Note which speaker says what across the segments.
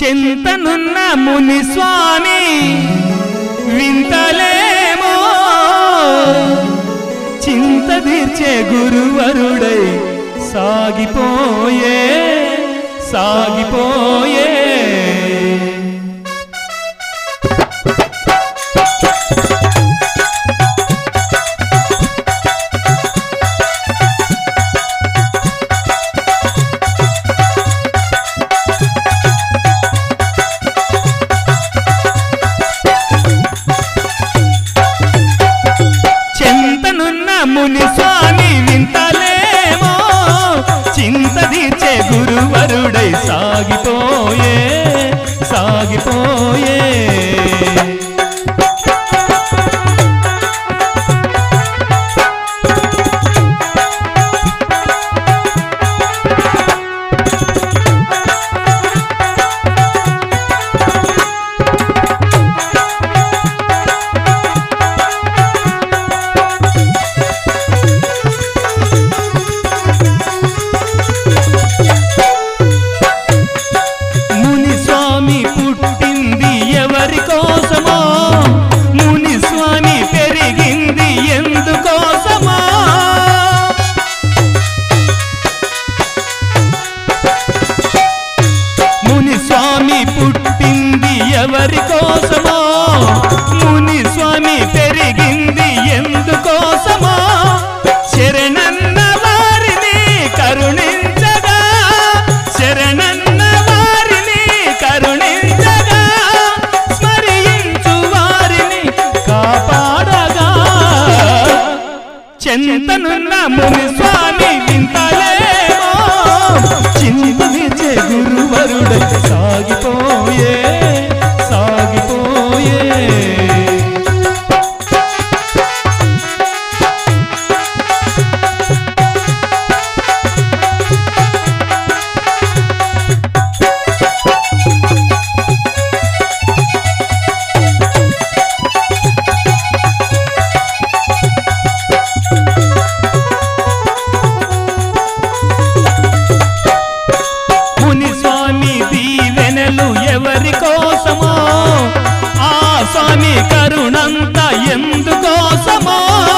Speaker 1: చింతనున్న ముని స్వామి వింతలేమో చింత తీర్చే గురువరుడై సాగిపోయే సాగిపోయే చింతనున్న ముని స్వామి వింతలేమో చింత తీర్చే గురువరుడై సాగిపోయే సాగిపోయే ముని స్వామి పుట్టింది ఎవరి కోసమో ముని స్వామి పెరిగింది ఎందుకోసమో ముని స్వామి పుట్టింది ఎవరి కోసమో ముని స్వామి పెరిగింది ఎందుకోసమో శరణన్న వారిని కరుణించగా శరణన్న వారిని కరుణించగా స్మరించు వారిని కాపాడగా చెంతనున్న ముని స్వామి వింతలేమో చింతించే గురువరుడై సాగిపోయే సాగిపోయే ముని స్వామి దీవెనలు ఎవరి కోసమో ఆ స్వామి కరుణంత ఎందుకోసమో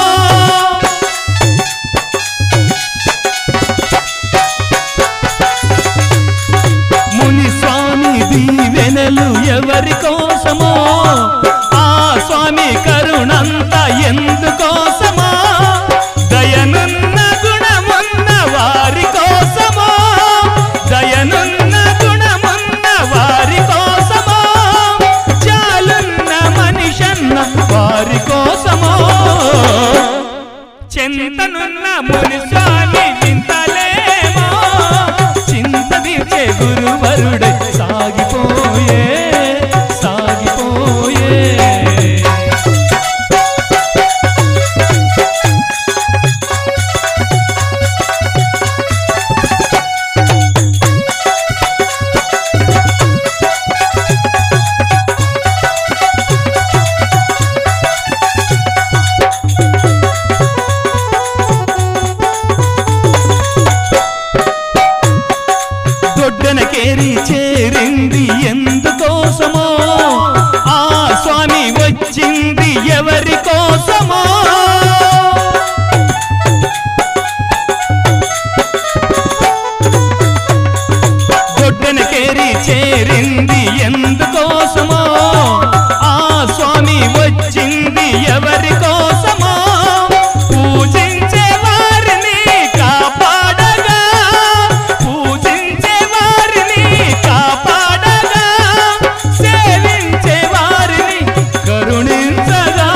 Speaker 1: ముని స్వామి దీవెనలు ఎవరి కోసమో ఆ స్వామి కరుణంత ఎందుకోసమో దయనున్న గుణమున్న వారి కోసమో దయనున్న గుణమున్న వారి కోసమో చాలున్న మనిషన్న వారి కోసమో చింతనున్న ముని స్వామి చింతలేమో చింత తీర్చే గురువరుడై సాగిపోయే సాగిపోయే దొడ్డనకేరి చేరింది ఎందుకోసమో ఆ స్వామి వచ్చింది ఎవరి కోసమో దొడ్డనకేరి చేరింది ఎందుకోసమో ఆ స్వామి వచ్చింది ఎవరి కోసమో పూజించే వారిని కాపాడగా పూజించే వారిని కాపాడగా సేవించే వారిని కరుణించగా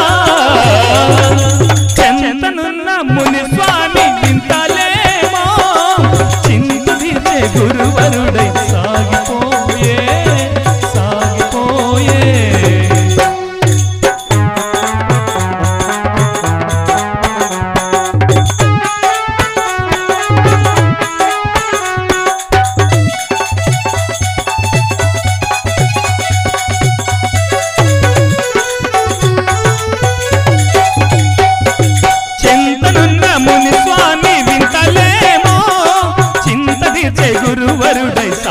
Speaker 1: చెంతనున్న ముని స్వామి వింతలేమో చింత తీర్చే గురువరుడై సాగిపోయే సాగిపోయే చింతనున్న ముని స్వామి వింతలేమో చింత తీర్చే గురువరుడై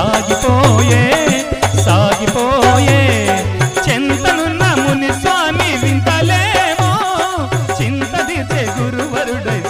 Speaker 1: గురువరుడై